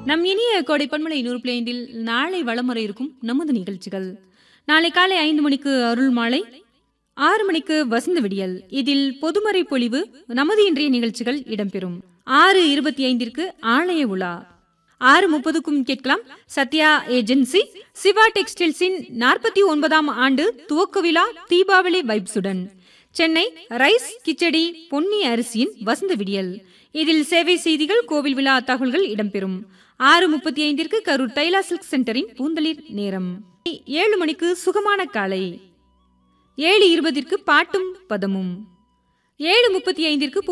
நம் இனிய கோடை பன்மலை நூறு பிளேண்டில் நாளை வளம் வர இருக்கும் நமது நிகழ்ச்சிகள் நாளை காலை ஐந்து மணிக்கு அருள் மாலை ஆறு மணிக்கு வசந்த விடியல் இதில் பொதுமறை பொழிவு நமது இன்றைய நிகழ்ச்சிகள் இடம்பெறும் ஆறு இருபத்தி ஐந்திற்கு ஆலய உலா ஆறு முப்பதுக்கும் கேட்கலாம் சத்யா ஏஜென்சி சிவா டெக்ஸ்டைல்ஸின் நாற்பத்தி ஒன்பதாம் ஆண்டு துவக்க விழா தீபாவளி வைப்ஸுடன் சென்னை ரைஸ் கிச்சடி பொன்னி அரிசியின் வசந்த விடியல் இதில் சேவை செய்திகள் கோவில் விழா தகவல்கள் இடம்பெறும் ஆறு முப்பத்தி ஐந்திற்கு கரூர் தைலா சில்க் சென்டரின் பூந்தளிர் நேரம் ஏழு மணிக்கு சுகமான காலை ஏழு இருபதிற்கு பாட்டும் பதமும் ஏழு முப்பத்தி ஐந்திற்கு